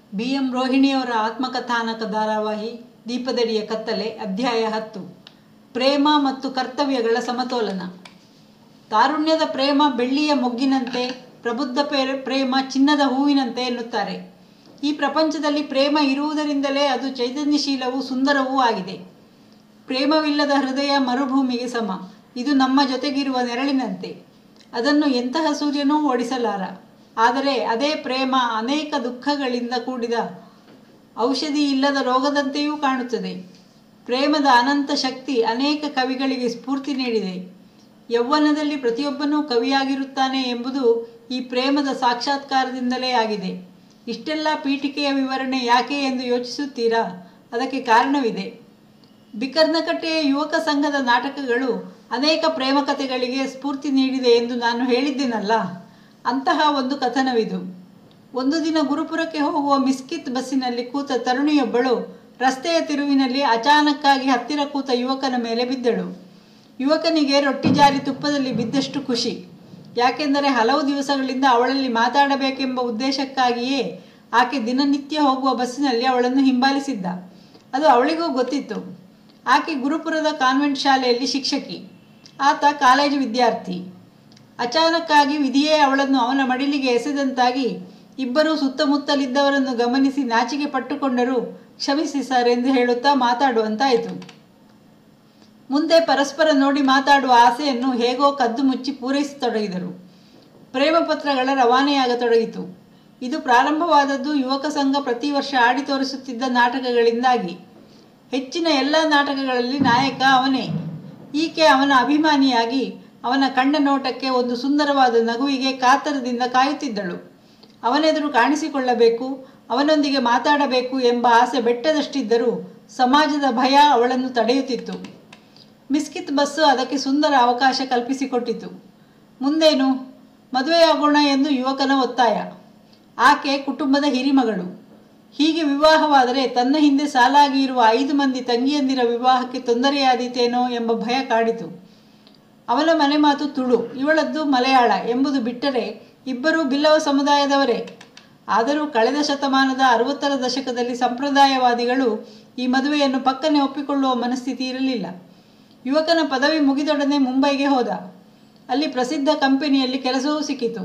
B M ರೋಹಿಣಿಯವರ ಆತ್ಮಕಥಾನಕ ಧಾರಾವಾಹಿ ದೀಪದಡಿಯ ಕತ್ತಲೆ ಅಧ್ಯಾಯ ಹತ್ತು ಪ್ರೇಮ ಮತ್ತು ಕರ್ತವ್ಯಗಳ ಸಮತೋಲನ ತಾರುಣ್ಯದ ಪ್ರೇಮ ಬೆಳ್ಳಿಯ ಮೊಗ್ಗಿನಂತೆ ಪ್ರಬುದ್ಧ ಪೇ- ಪ್ರೇಮ ಚಿನ್ನದ ಹೂವಿನಂತೆ ಎನ್ನುತ್ತಾರೆ ಈ ಪ್ರಪಂಚದಲ್ಲಿ ಪ್ರೇಮ ಇರುವುದರಿಂದಲೇ ಅದು ಚೈತನ್ಯಶೀಲವೂ ಸುಂದರವೂ ಆಗಿದೆ ಪ್ರೇಮವಿಲ್ಲದ ಹೃದಯ ಮರುಭೂಮಿಗೆ ಸಮ ಇದು ನಮ್ಮ ಜೊತೆಗಿರುವ ನೆರಳಿನಂತೆ ಅದನ್ನು ಎಂತಹ ಸೂರ್ಯನೂ ಓಡಿಸಲಾರ ಆದರೆ ಅದೇ ಪ್ರೇಮ ಅನೇಕ ದುಃಖಗಳಿಂದ ಕೂಡಿದ ಔಷಧಿ ಇಲ್ಲದ ರೋಗದಂತೆಯೂ ಕಾಣುತ್ತದೆ ಪ್ರೇಮದ ಅನಂತ ಶಕ್ತಿ ಅನೇಕ ಕವಿಗಳಿಗೆ ಸ್ಫೂರ್ತಿ ನೀಡಿದೆ ಯೌವನದಲ್ಲಿ ಪ್ರತಿಯೊಬ್ಬನೂ ಕವಿಯಾಗಿರುತ್ತಾನೆ ಎಂಬುದು ಈ ಪ್ರೇಮದ ಸಾಕ್ಷಾತ್ಕಾರದಿಂದಲೇ ಆಗಿದೆ ಇಷ್ಟೆಲ್ಲ ಪೀಠಿಕೆಯ ವಿವರಣೆ ಯಾಕೆ ಎಂದು ಯೋಚಿಸುತ್ತೀರಾ ಅದಕ್ಕೆ ಕಾರಣವಿದೆ ಬಿಕರ್ನಕಟ್ಟೆಯ ಯುವಕ ಸಂಘದ ನಾಟಕಗಳು ಅನೇಕ ಪ್ರೇಮ ಕಥೆಗಳಿಗೆ ಸ್ಫೂರ್ತಿ ನೀಡಿದೆ ಎಂದು ನಾನು ಹೇಳಿದ್ದೇನಲ್ಲ ಅಂತಹ ಒಂದು ಕಥನವಿದು ಒಂದು ದಿನ ಗುರುಪುರಕ್ಕೆ ಹೋಗುವ ಮಿಸ್ಕಿತ್ ಬಸ್ಸಿನಲ್ಲಿ ಕೂತ ತರುಣಿಯೊಬ್ಬಳು ರಸ್ತೆಯ ತಿರುವಿನಲ್ಲಿ ಅಚಾನಕ್ಕಾಗಿ ಹತ್ತಿರ ಕೂತ ಯುವಕನ ಮೇಲೆ ಬಿದ್ದಳು ಯುವಕನಿಗೆ ರೊಟ್ಟಿ ಜಾರಿ ತುಪ್ಪದಲ್ಲಿ ಬಿದ್ದಷ್ಟು ಖುಷಿ ಯಾಕೆಂದರೆ ಹಲವು ದಿವಸಗಳಿಂದ ಅವಳಲ್ಲಿ ಮಾತಾಡಬೇಕೆಂಬ ಉದ್ದೇಶಕ್ಕಾಗಿಯೇ ಆಕೆ ದಿನನಿತ್ಯ ಹೋಗುವ ಬಸ್ಸಿನಲ್ಲಿ ಅವಳನ್ನು ಹಿಂಬಾಲಿಸಿದ್ದ ಅದು ಅವಳಿಗೂ ಗೊತ್ತಿತ್ತು ಆಕೆ ಗುರುಪುರದ ಕಾನ್ವೆಂಟ್ ಶಾಲೆಯಲ್ಲಿ ಶಿಕ್ಷಕಿ ಆತ ಕಾಲೇಜು ವಿದ್ಯಾರ್ಥಿ ಅಚಾನಕ್ಕಾಗಿ ವಿಧಿಯೇ ಅವಳನ್ನು ಅವನ ಮಡಿಲಿಗೆ ಎಸೆದಂತಾಗಿ ಇಬ್ಬರೂ ಸುತ್ತಮುತ್ತಲಿದ್ದವರನ್ನು ಗಮನಿಸಿ ನಾಚಿಕೆ ಪಟ್ಟುಕೊಂಡರೂ ಕ್ಷಮಿಸಿ ಸರ್ ಎಂದು ಹೇಳುತ್ತಾ ಮಾತಾಡುವಂತಾಯಿತು ಮುಂದೆ ಪರಸ್ಪರ ನೋಡಿ ಮಾತಾಡುವ ಆಸೆಯನ್ನು ಹೇಗೋ ಕದ್ದು ಮುಚ್ಚಿ ಪೂರೈಸತೊಡಗಿದರು ಪ್ರೇಮ ಪತ್ರಗಳ ರವಾನೆಯಾಗತೊಡಗಿತು ಇದು ಪ್ರಾರಂಭವಾದದ್ದು ಯುವಕ ಸಂಘ ಪ್ರತಿ ವರ್ಷ ಆಡಿ ತೋರಿಸುತ್ತಿದ್ದ ನಾಟಕಗಳಿಂದಾಗಿ ಹೆಚ್ಚಿನ ಎಲ್ಲ ನಾಟಕಗಳಲ್ಲಿ ನಾಯಕ ಅವನೇ ಈಕೆ ಅವನ ಅಭಿಮಾನಿಯಾಗಿ ಅವನ ಕಣ್ಣ ನೋಟಕ್ಕೆ ಒಂದು ಸುಂದರವಾದ ನಗುವಿಗೆ ಕಾತರದಿಂದ ಕಾಯುತ್ತಿದ್ದಳು ಅವನೆದುರು ಕಾಣಿಸಿಕೊಳ್ಳಬೇಕು ಅವನೊಂದಿಗೆ ಮಾತಾಡಬೇಕು ಎಂಬ ಆಸೆ ಬೆಟ್ಟದಷ್ಟಿದ್ದರೂ ಸಮಾಜದ ಭಯ ಅವಳನ್ನು ತಡೆಯುತ್ತಿತ್ತು ಮಿಸ್ಕಿತ್ ಬಸ್ಸು ಅದಕ್ಕೆ ಸುಂದರ ಅವಕಾಶ ಕಲ್ಪಿಸಿಕೊಟ್ಟಿತು ಮುಂದೇನು ಮದುವೆಯಾಗೋಣ ಎಂದು ಯುವಕನ ಒತ್ತಾಯ ಆಕೆ ಕುಟುಂಬದ ಹಿರಿಮಗಳು ಹೀಗೆ ವಿವಾಹವಾದರೆ ತನ್ನ ಹಿಂದೆ ಸಾಲಾಗಿ ಇರುವ ಐದು ಮಂದಿ ತಂಗಿಯಂದಿರ ವಿವಾಹಕ್ಕೆ ತೊಂದರೆಯಾದೀತೇನೋ ಎಂಬ ಭಯ ಕಾಡಿತು ಅವನ ಮನೆ ಮಾತು ತುಳು ಇವಳದ್ದು ಮಲಯಾಳ ಎಂಬುದು ಬಿಟ್ಟರೆ ಇಬ್ಬರೂ ಬಿಲ್ಲವ ಸಮುದಾಯದವರೇ ಆದರೂ ಕಳೆದ ಶತಮಾನದ ಅರವತ್ತರ ದಶಕದಲ್ಲಿ ಸಂಪ್ರದಾಯವಾದಿಗಳು ಈ ಮದುವೆಯನ್ನು ಪಕ್ಕನೆ ಒಪ್ಪಿಕೊಳ್ಳುವ ಮನಸ್ಥಿತಿ ಇರಲಿಲ್ಲ ಯುವಕನ ಪದವಿ ಮುಗಿದೊಡನೆ ಮುಂಬೈಗೆ ಹೋದ ಅಲ್ಲಿ ಪ್ರಸಿದ್ಧ ಕಂಪನಿಯಲ್ಲಿ ಕೆಲಸವೂ ಸಿಕ್ಕಿತು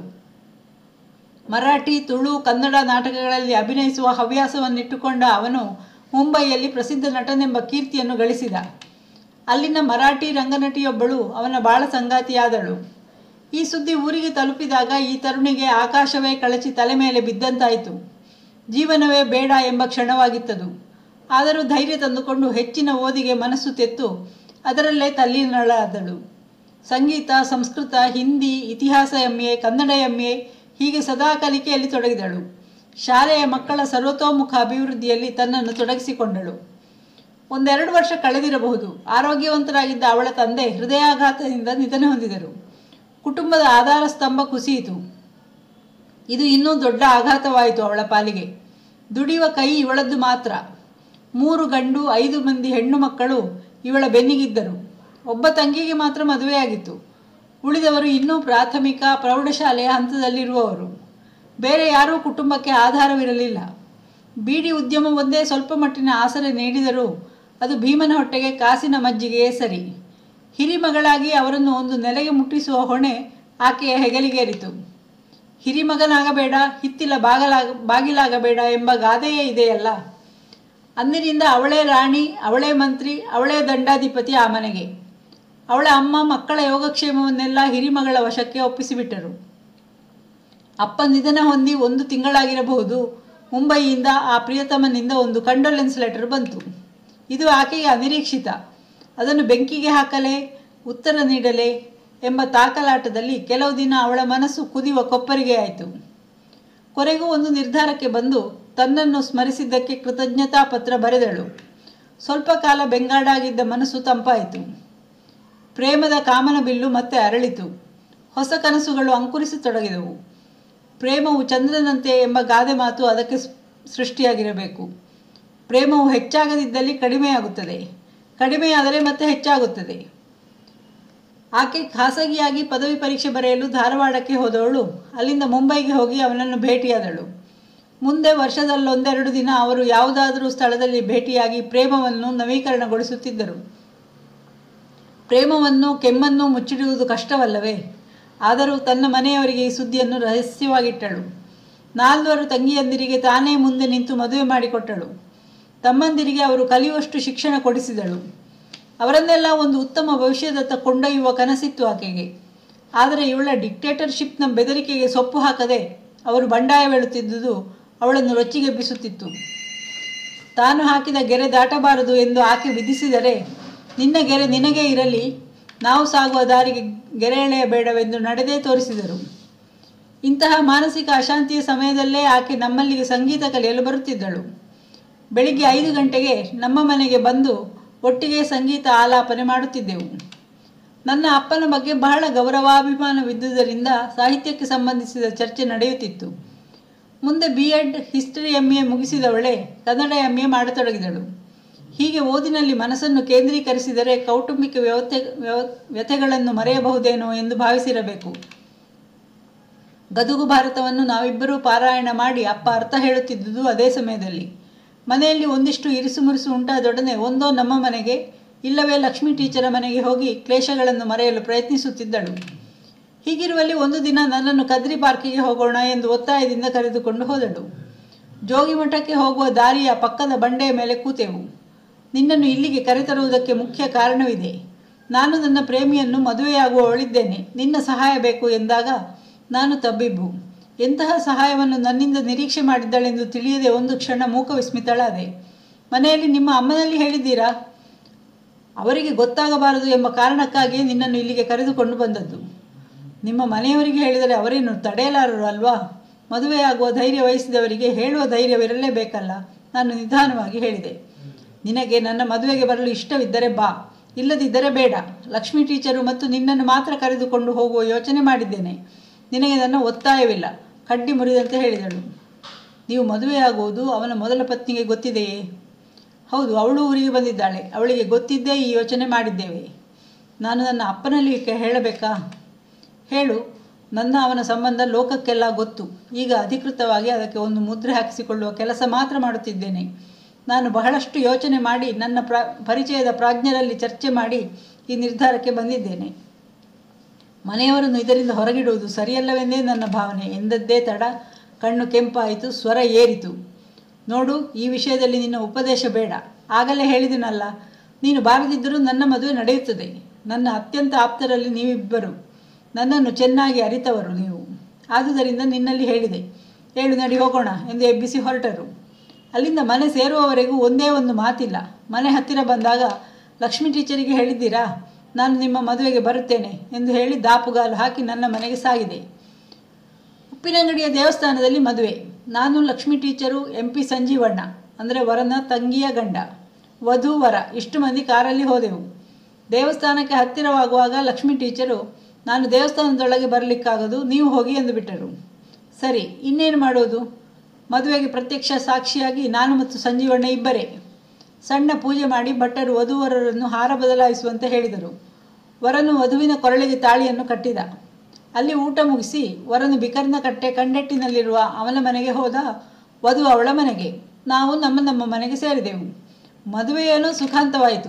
ಮರಾಠಿ ತುಳು ಕನ್ನಡ ನಾಟಕಗಳಲ್ಲಿ ಅಭಿನಯಿಸುವ ಹವ್ಯಾಸವನ್ನಿಟ್ಟುಕೊಂಡ ಅವನು ಮುಂಬೈಯಲ್ಲಿ ಪ್ರಸಿದ್ಧ ನಟನೆಂಬ ಕೀರ್ತಿಯನ್ನು ಗಳಿಸಿದ ಅಲ್ಲಿನ ಮರಾಠಿ ರಂಗನಟಿಯೊಬ್ಬಳು ಅವನ ಬಾಳ ಸಂಗಾತಿಯಾದಳು ಈ ಸುದ್ದಿ ಊರಿಗೆ ತಲುಪಿದಾಗ ಈ ತರುಣಿಗೆ ಆಕಾಶವೇ ಕಳಚಿ ತಲೆ ಮೇಲೆ ಬಿದ್ದಂತಾಯಿತು ಜೀವನವೇ ಬೇಡ ಎಂಬ ಕ್ಷಣವಾಗಿತ್ತದು ಆದರೂ ಧೈರ್ಯ ತಂದುಕೊಂಡು ಹೆಚ್ಚಿನ ಓದಿಗೆ ಮನಸ್ಸು ತೆತ್ತು ಅದರಲ್ಲೇ ತಲ್ಲೀನಳಾದಳು ಸಂಗೀತ ಸಂಸ್ಕೃತ ಹಿಂದಿ ಇತಿಹಾಸ M A Kannada M A ಹೀಗೆ ಸದಾ ಕಲಿಕೆಯಲ್ಲಿ ತೊಡಗಿದಳು ಶಾಲೆಯ ಮಕ್ಕಳ ಸರ್ವತೋಮುಖ ಅಭಿವೃದ್ಧಿಯಲ್ಲಿ ತನ್ನನ್ನು ತೊಡಗಿಸಿಕೊಂಡಳು ಒಂದೆರಡು ವರ್ಷ ಕಳೆದಿರಬಹುದು ಆರೋಗ್ಯವಂತರಾಗಿದ್ದ ಅವಳ ತಂದೆ ಹೃದಯಾಘಾತದಿಂದ ನಿಧನ ಹೊಂದಿದರು ಕುಟುಂಬದ ಆಧಾರ ಸ್ತಂಭ ಕುಸಿಯಿತು ಇದು ಇನ್ನೂ ದೊಡ್ಡ ಆಘಾತವಾಯಿತು ಅವಳ ಪಾಲಿಗೆ ದುಡಿಯುವ ಕೈ ಇವಳದ್ದು ಮಾತ್ರ ಮೂರು ಗಂಡು ಐದು ಮಂದಿ ಹೆಣ್ಣು ಮಕ್ಕಳು ಇವಳ ಬೆನ್ನಿಗಿದ್ದರು ಒಬ್ಬ ತಂಗಿಗೆ ಮಾತ್ರ ಮದುವೆಯಾಗಿತ್ತು ಉಳಿದವರು ಇನ್ನೂ ಪ್ರಾಥಮಿಕ ಪ್ರೌಢಶಾಲೆಯ ಹಂತದಲ್ಲಿರುವವರು ಬೇರೆ ಯಾರೂ ಕುಟುಂಬಕ್ಕೆ ಆಧಾರವಿರಲಿಲ್ಲ ಬೀಡಿ ಉದ್ಯಮ ಒಂದೇ ಸ್ವಲ್ಪ ಮಟ್ಟಿನ ಆಸರೆ ನೀಡಿದರೂ ಅದು ಭೀಮನ ಹೊಟ್ಟೆಗೆ ಕಾಸಿನ ಮಜ್ಜಿಗೆಯೇ ಸರಿ ಹಿರಿಮಗಳಾಗಿ ಅವರನ್ನು ಒಂದು ನೆಲೆಗೆ ಮುಟ್ಟಿಸುವ ಹೊಣೆ ಆಕೆಯ ಹೆಗಲಿಗೇರಿತು ಹಿರಿಮಗನಾಗಬೇಡ ಹಿತ್ತಿಲ ಬಾಗಲಾಗ ಬಾಗಿಲಾಗಬೇಡ ಎಂಬ ಗಾದೆಯೇ ಇದೆಯಲ್ಲ ಅಂದಿನಿಂದ ಅವಳೇ ರಾಣಿ ಅವಳೇ ಮಂತ್ರಿ ಅವಳೇ ದಂಡಾಧಿಪತಿ ಆ ಮನೆಗೆ ಅವಳ ಅಮ್ಮ ಮಕ್ಕಳ ಯೋಗಕ್ಷೇಮವನ್ನೆಲ್ಲ ಹಿರಿಮಗಳ ವಶಕ್ಕೆ ಒಪ್ಪಿಸಿಬಿಟ್ಟರು ಅಪ್ಪ ನಿಧನ ಹೊಂದಿ ಒಂದು ತಿಂಗಳಾಗಿರಬಹುದು ಮುಂಬಯಿಯಿಂದ ಆ ಪ್ರಿಯತಮನಿಂದ ಒಂದು ಕಂಡೋಲೆನ್ಸ್ ಲೆಟರ್ ಬಂತು ಇದು ಆಕೆಗೆ ಅನಿರೀಕ್ಷಿತ ಅದನ್ನು ಬೆಂಕಿಗೆ ಹಾಕಲೇ ಉತ್ತರ ನೀಡಲೇ ಎಂಬ ತಾಕಲಾಟದಲ್ಲಿ ಕೆಲವು ದಿನ ಅವಳ ಮನಸ್ಸು ಕುದಿಯುವ ಕೊಪ್ಪರಿಗೆ ಆಯಿತು ಕೊನೆಗೂ ಒಂದು ನಿರ್ಧಾರಕ್ಕೆ ಬಂದು ತನ್ನನ್ನು ಸ್ಮರಿಸಿದ್ದಕ್ಕೆ ಕೃತಜ್ಞತಾ ಪತ್ರ ಬರೆದಳು ಸ್ವಲ್ಪ ಕಾಲ ಬೆಂಗಾಡಾಗಿದ್ದ ಮನಸ್ಸು ತಂಪಾಯಿತು ಪ್ರೇಮದ ಕಾಮನ ಬಿಲ್ಲು ಮತ್ತೆ ಅರಳಿತು ಹೊಸ ಕನಸುಗಳು ಅಂಕುರಿಸತೊಡಗಿದವು ಪ್ರೇಮವು ಚಂದ್ರನಂತೆ ಎಂಬ ಗಾದೆ ಮಾತು ಅದಕ್ಕೆ ಸೃಷ್ಟಿಯಾಗಿರಬೇಕು ಪ್ರೇಮವು ಹೆಚ್ಚಾಗದಿದ್ದಲ್ಲಿ ಕಡಿಮೆಯಾಗುತ್ತದೆ ಕಡಿಮೆಯಾದರೆ ಮತ್ತೆ ಹೆಚ್ಚಾಗುತ್ತದೆ ಆಕೆ ಖಾಸಗಿಯಾಗಿ ಪದವಿ ಪರೀಕ್ಷೆ ಬರೆಯಲು ಧಾರವಾಡಕ್ಕೆ ಹೋದವಳು ಅಲ್ಲಿಂದ ಮುಂಬೈಗೆ ಹೋಗಿ ಅವನನ್ನು ಭೇಟಿಯಾದಳು ಮುಂದೆ ವರ್ಷದಲ್ಲೊಂದೆರಡು ದಿನ ಅವರು ಯಾವುದಾದರೂ ಸ್ಥಳದಲ್ಲಿ ಭೇಟಿಯಾಗಿ ಪ್ರೇಮವನ್ನು ನವೀಕರಣಗೊಳಿಸುತ್ತಿದ್ದರು ಪ್ರೇಮವನ್ನು ಕೆಮ್ಮನ್ನು ಮುಚ್ಚಿಡುವುದು ಕಷ್ಟವಲ್ಲವೇ ಆದರೂ ತನ್ನ ಮನೆಯವರಿಗೆ ಈ ಸುದ್ದಿಯನ್ನು ರಹಸ್ಯವಾಗಿಟ್ಟಳು ನಾಲ್ವರು ತಂಗಿಯಂದಿರಿಗೆ ತಾನೇ ಮುಂದೆ ನಿಂತು ಮದುವೆ ಮಾಡಿಕೊಟ್ಟಳು ತಮ್ಮಂದಿರಿಗೆ ಅವರು ಕಲಿಯುವಷ್ಟು ಶಿಕ್ಷಣ ಕೊಡಿಸಿದಳು ಅವರನ್ನೆಲ್ಲ ಒಂದು ಉತ್ತಮ ಭವಿಷ್ಯದತ್ತ ಕೊಂಡೊಯ್ಯುವ ಕನಸಿತ್ತು ಆಕೆಗೆ ಆದರೆ ಇವಳ ಡಿಕ್ಟೇಟರ್ಶಿಪ್ನ ಬೆದರಿಕೆಗೆ ಸೊಪ್ಪು ಹಾಕದೆ ಅವರು ಬಂಡಾಯವೇಳುತ್ತಿದ್ದುದು ಅವಳನ್ನು ರೊಚ್ಚಿಗೆಬ್ಬಿಸುತ್ತಿತ್ತು ತಾನು ಹಾಕಿದ ಗೆರೆ ದಾಟಬಾರದು ಎಂದು ಆಕೆ ವಿಧಿಸಿದರೆ ನಿನ್ನ ಗೆರೆ ನಿನಗೇ ಇರಲಿ ನಾವು ಸಾಗುವ ದಾರಿಗೆ ಗೆರೆ ಎಳೆಯಬೇಡವೆಂದು ನಡೆದೇ ತೋರಿಸಿದರು ಇಂತಹ ಮಾನಸಿಕ ಅಶಾಂತಿಯ ಸಮಯದಲ್ಲೇ ಆಕೆ ನಮ್ಮಲ್ಲಿಗೆ ಸಂಗೀತ ಕಲಿಯಲು ಬರುತ್ತಿದ್ದಳು ಬೆಳಿಗ್ಗೆ ಐದು ಗಂಟೆಗೆ ನಮ್ಮ ಮನೆಗೆ ಬಂದು ಒಟ್ಟಿಗೆ ಸಂಗೀತ ಆಲಾಪನೆ ಮಾಡುತ್ತಿದ್ದೆವು ನನ್ನ ಅಪ್ಪನ ಬಗ್ಗೆ ಬಹಳ ಗೌರವಾಭಿಮಾನವಿದ್ದುದರಿಂದ ಸಾಹಿತ್ಯಕ್ಕೆ ಸಂಬಂಧಿಸಿದ ಚರ್ಚೆ ನಡೆಯುತ್ತಿತ್ತು ಮುಂದೆ B Ed history M A ಮುಗಿಸಿದವಳೆ ಕನ್ನಡ ಎಮ್ ಎ ಮಾಡತೊಡಗಿದಳು ಹೀಗೆ ಓದಿನಲ್ಲಿ ಮನಸ್ಸನ್ನು ಕೇಂದ್ರೀಕರಿಸಿದರೆ ಕೌಟುಂಬಿಕ ವ್ಯವತೆ ವ್ಯವ ವ್ಯಥೆಗಳನ್ನು ಮರೆಯಬಹುದೇನೋ ಎಂದು ಭಾವಿಸಿರಬೇಕು ಗದುಗು ಭಾರತವನ್ನು ನಾವಿಬ್ಬರೂ ಪಾರಾಯಣ ಮಾಡಿ ಅಪ್ಪ ಅರ್ಥ ಹೇಳುತ್ತಿದ್ದುದು ಅದೇ ಸಮಯದಲ್ಲಿ ಮನೆಯಲ್ಲಿ ಒಂದಿಷ್ಟು ಇರಿಸುಮುರಿಸು ಉಂಟಾದೊಡನೆ ಒಂದೋ ನಮ್ಮ ಮನೆಗೆ ಇಲ್ಲವೇ ಲಕ್ಷ್ಮೀ ಟೀಚರ ಮನೆಗೆ ಹೋಗಿ ಕ್ಲೇಶಗಳನ್ನು ಮರೆಯಲು ಪ್ರಯತ್ನಿಸುತ್ತಿದ್ದಳು ಹೀಗಿರುವಲ್ಲಿ ಒಂದು ದಿನ ನನ್ನನ್ನು ಕದ್ರಿ ಪಾರ್ಕಿಗೆ ಹೋಗೋಣ ಎಂದು ಒತ್ತಾಯದಿಂದ ಕರೆದುಕೊಂಡು ಹೋದಳು ಜೋಗಿಮಠಕ್ಕೆ ಹೋಗುವ ದಾರಿಯ ಪಕ್ಕದ ಬಂಡೆಯ ಮೇಲೆ ಕೂತೆವು ನಿನ್ನನ್ನು ಇಲ್ಲಿಗೆ ಕರೆತರುವುದಕ್ಕೆ ಮುಖ್ಯ ಕಾರಣವಿದೆ ನಾನು ನನ್ನ ಪ್ರೇಮಿಯನ್ನು ಮದುವೆಯಾಗುವವಳಿದ್ದೇನೆ ನಿನ್ನ ಸಹಾಯ ಬೇಕು ಎಂದಾಗ ನಾನು ತಬ್ಬಿಬ್ಬು ಎಂತಹ ಸಹಾಯವನ್ನು ನನ್ನಿಂದ ನಿರೀಕ್ಷೆ ಮಾಡಿದ್ದಳೆಂದು ತಿಳಿಯದೆ ಒಂದು ಕ್ಷಣ ಮೂಕ ವಿಸ್ಮಿತಳಾದೆ ಮನೆಯಲ್ಲಿ ನಿಮ್ಮ ಅಮ್ಮನಲ್ಲಿ ಹೇಳಿದ್ದೀರಾ ಅವರಿಗೆ ಗೊತ್ತಾಗಬಾರದು ಎಂಬ ಕಾರಣಕ್ಕಾಗಿಯೇ ನಿನ್ನನ್ನು ಇಲ್ಲಿಗೆ ಕರೆದುಕೊಂಡು ಬಂದದ್ದು ನಿಮ್ಮ ಮನೆಯವರಿಗೆ ಹೇಳಿದರೆ ಅವರೇನು ತಡೆಯಲಾರರು ಅಲ್ವಾ ಮದುವೆಯಾಗುವ ಧೈರ್ಯ ವಹಿಸಿದವರಿಗೆ ಹೇಳುವ ಧೈರ್ಯವಿರಲೇಬೇಕಲ್ಲ ನಾನು ನಿಧಾನವಾಗಿ ಹೇಳಿದೆ ನಿನಗೆ ನನ್ನ ಮದುವೆಗೆ ಬರಲು ಇಷ್ಟವಿದ್ದರೆ ಬಾ ಇಲ್ಲದಿದ್ದರೆ ಬೇಡ ಲಕ್ಷ್ಮೀ ಟೀಚರು ಮತ್ತು ನಿನ್ನನ್ನು ಮಾತ್ರ ಕರೆದುಕೊಂಡು ಹೋಗುವ ಯೋಚನೆ ಮಾಡಿದ್ದೇನೆ ನಿನಗೆ ನನ್ನ ಒತ್ತಾಯವಿಲ್ಲ ಕಡ್ಡಿ ಮುರಿದಂತೆ ಹೇಳಿದಳು ನೀವು ಮದುವೆಯಾಗುವುದು ಅವನ ಮೊದಲ ಪತ್ನಿಗೆ ಗೊತ್ತಿದೆಯೇ ಹೌದು ಅವಳು ಊರಿಗೆ ಬಂದಿದ್ದಾಳೆ ಅವಳಿಗೆ ಗೊತ್ತಿದ್ದೇ ಈ ಯೋಚನೆ ಮಾಡಿದ್ದೇವೆ ನಾನು ನನ್ನ ಅಪ್ಪನಲ್ಲಿ ಕೆ- ಹೇಳಬೇಕಾ ಹೇಳು ನನ್ನ ಅವನ ಸಂಬಂಧ ಲೋಕಕ್ಕೆಲ್ಲ ಗೊತ್ತು ಈಗ ಅಧಿಕೃತವಾಗಿ ಅದಕ್ಕೆ ಒಂದು ಮುದ್ರೆ ಹಾಕಿಸಿಕೊಳ್ಳುವ ಕೆಲಸ ಮಾತ್ರ ಮಾಡುತ್ತಿದ್ದೇನೆ ನಾನು ಬಹಳಷ್ಟು ಯೋಚನೆ ಮಾಡಿ ನನ್ನ ಪ್ರ ಪರಿಚಯದ ಪ್ರಾಜ್ಞರಲ್ಲಿ ಚರ್ಚೆ ಮಾಡಿ ಈ ನಿರ್ಧಾರಕ್ಕೆ ಬಂದಿದ್ದೇನೆ ಮನೆಯವರನ್ನು ಇದರಿಂದ ಹೊರಗಿಡುವುದು ಸರಿಯಲ್ಲವೆಂದೇ ನನ್ನ ಭಾವನೆ ಎಂದದ್ದೇ ತಡ ಕಣ್ಣು ಕೆಂಪಾಯಿತು ಸ್ವರ ಏರಿತು ನೋಡು ಈ ವಿಷಯದಲ್ಲಿ ನಿನ್ನ ಉಪದೇಶ ಬೇಡ ಆಗಲೇ ಹೇಳಿದನಲ್ಲ ನೀನು ಬಾರದಿದ್ದರೂ ನನ್ನ ಮದುವೆ ನಡೆಯುತ್ತದೆ ನನ್ನ ಅತ್ಯಂತ ಆಪ್ತರಲ್ಲಿ ನೀವಿಬ್ಬರು ನನ್ನನ್ನು ಚೆನ್ನಾಗಿ ಅರಿತವರು ನೀವು ಆದುದರಿಂದ ನಿನ್ನಲ್ಲಿ ಹೇಳಿದೆ ಹೇಳು ನಡಿ ಹೋಗೋಣ ಎಂದು ಎಬ್ಬಿಸಿ ಹೊರಟರು ಅಲ್ಲಿಂದ ಮನೆ ಸೇರುವವರೆಗೂ ಒಂದೇ ಒಂದು ಮಾತಿಲ್ಲ ಮನೆ ಹತ್ತಿರ ಬಂದಾಗ ಲಕ್ಷ್ಮೀ ಟೀಚರಿಗೆ ಹೇಳಿದ್ದೀರಾ ನಾನು ನಿಮ್ಮ ಮದುವೆಗೆ ಬರುತ್ತೇನೆ ಎಂದು ಹೇಳಿ ದಾಪುಗಾಲು ಹಾಕಿ ನನ್ನ ಮನೆಗೆ ಸಾಗಿದೆ ಉಪ್ಪಿನಂಗಡಿಯ ದೇವಸ್ಥಾನದಲ್ಲಿ ಮದುವೆ ನಾನು Lakshmi teacher M P Sanjeevanna ಅಂದರೆ ವರನ ತಂಗಿಯ ಗಂಡ ವಧು ವರ ಇಷ್ಟು ಮಂದಿ ಕಾರಲ್ಲಿ ಹೋದೆವು ದೇವಸ್ಥಾನಕ್ಕೆ ಹತ್ತಿರವಾಗುವಾಗ ಲಕ್ಷ್ಮೀ ಟೀಚರು ನಾನು ದೇವಸ್ಥಾನದೊಳಗೆ ಬರಲಿಕ್ಕಾಗದು ನೀವು ಹೋಗಿ ಎಂದು ಬಿಟ್ಟರು ಸರಿ ಇನ್ನೇನು ಮಾಡೋದು ಮದುವೆಗೆ ಪ್ರತ್ಯಕ್ಷ ಸಾಕ್ಷಿಯಾಗಿ ನಾನು ಮತ್ತು ಸಂಜೀವಣ್ಣ ಇಬ್ಬರೇ ಸಣ್ಣ ಪೂಜೆ ಮಾಡಿ ಭಟ್ಟರು ವಧುವರರನ್ನು ಹಾರ ಬದಲಾಯಿಸುವಂತೆ ಹೇಳಿದರು ವರನು ವಧುವಿನ ಕೊರಳಿಗೆ ತಾಳಿಯನ್ನು ಕಟ್ಟಿದ ಅಲ್ಲಿ ಊಟ ಮುಗಿಸಿ ವರನು ಬಿಕರ್ನ ಕಟ್ಟೆ ಕಂಡೆಟ್ಟಿನಲ್ಲಿರುವ ಅವನ ಮನೆಗೆ ಹೋದ ವಧು ಅವಳ ಮನೆಗೆ ನಾವು ನಮ್ಮ ನಮ್ಮ ಮನೆಗೆ ಸೇರಿದೆವು ಮದುವೆಯೇನೋ ಸುಖಾಂತವಾಯಿತು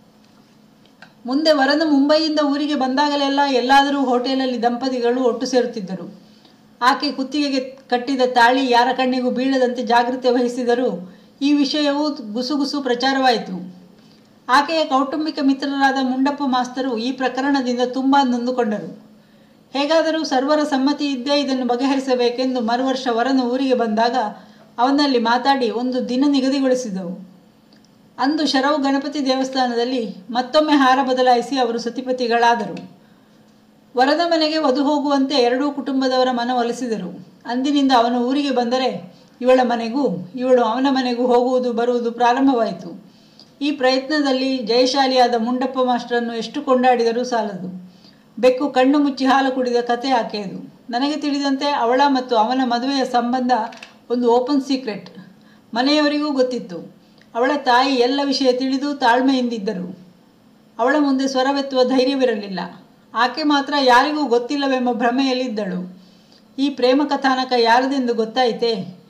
ಮುಂದೆ ವರನು ಮುಂಬೈಯಿಂದ ಊರಿಗೆ ಬಂದಾಗಲೆಲ್ಲ ಎಲ್ಲಾದರೂ ಹೋಟೆಲಲ್ಲಿ ದಂಪತಿಗಳು ಒಟ್ಟು ಸೇರುತ್ತಿದ್ದರು ಆಕೆ ಕುತ್ತಿಗೆಗೆ ಕಟ್ಟಿದ ತಾಳಿ ಯಾರ ಕಣ್ಣಿಗೂ ಬೀಳದಂತೆ ಜಾಗೃತೆ ವಹಿಸಿದರೂ ಈ ವಿಷಯವು ಗುಸುಗುಸು ಪ್ರಚಾರವಾಯಿತು ಆಕೆಯ ಕೌಟುಂಬಿಕ ಮಿತ್ರರಾದ ಮುಂಡಪ್ಪ ಮಾಸ್ತರು ಈ ಪ್ರಕರಣದಿಂದ ತುಂಬ ನೊಂದುಕೊಂಡರು ಹೇಗಾದರೂ ಸರ್ವರ ಸಮ್ಮತಿ ಇದ್ದೇ ಇದನ್ನು ಬಗೆಹರಿಸಬೇಕೆಂದು ಮರುವರ್ಷ ವರನು ಊರಿಗೆ ಬಂದಾಗ ಅವನಲ್ಲಿ ಮಾತಾಡಿ ಒಂದು ದಿನ ನಿಗದಿಗೊಳಿಸಿದವು ಅಂದು ಶರವು ಗಣಪತಿ ದೇವಸ್ಥಾನದಲ್ಲಿ ಮತ್ತೊಮ್ಮೆ ಹಾರ ಬದಲಾಯಿಸಿ ಅವರು ಸತಿಪತಿಗಳಾದರು ವರದ ಮನೆಗೆ ವಧು ಹೋಗುವಂತೆ ಎರಡೂ ಕುಟುಂಬದವರ ಮನವೊಲಿಸಿದರು ಅಂದಿನಿಂದ ಅವನು ಊರಿಗೆ ಬಂದರೆ ಇವಳ ಮನೆಗೂ ಇವಳು ಅವನ ಮನೆಗೂ ಹೋಗುವುದು ಬರುವುದು ಪ್ರಾರಂಭವಾಯಿತು ಈ ಪ್ರಯತ್ನದಲ್ಲಿ ಜಯಶಾಲಿಯಾದ ಮುಂಡಪ್ಪ ಮಾಸ್ಟರನ್ನು ಎಷ್ಟು ಕೊಂಡಾಡಿದರೂ ಸಾಲದು ಬೆಕ್ಕು ಕಣ್ಣು ಮುಚ್ಚಿ ಹಾಲು ಕುಡಿದ ಕತೆ ಆಕೆಯದು ನನಗೆ ತಿಳಿದಂತೆ ಅವಳ ಮತ್ತು ಅವನ ಮದುವೆಯ ಸಂಬಂಧ ಒಂದು ಓಪನ್ ಸೀಕ್ರೆಟ್ ಮನೆಯವರಿಗೂ ಗೊತ್ತಿತ್ತು ಅವಳ ತಾಯಿ ಎಲ್ಲ ವಿಷಯ ತಿಳಿದು ತಾಳ್ಮೆಯಿಂದಿದ್ದರು ಅವಳ ಮುಂದೆ ಸ್ವರವೆತ್ತುವ ಧೈರ್ಯವಿರಲಿಲ್ಲ ಆಕೆ ಮಾತ್ರ ಯಾರಿಗೂ ಗೊತ್ತಿಲ್ಲವೆಂಬ ಭ್ರಮೆಯಲ್ಲಿದ್ದಳು ಈ ಪ್ರೇಮ ಕಥಾನಕ ಯಾರದೆಂದು ಗೊತ್ತಾಯಿತೆ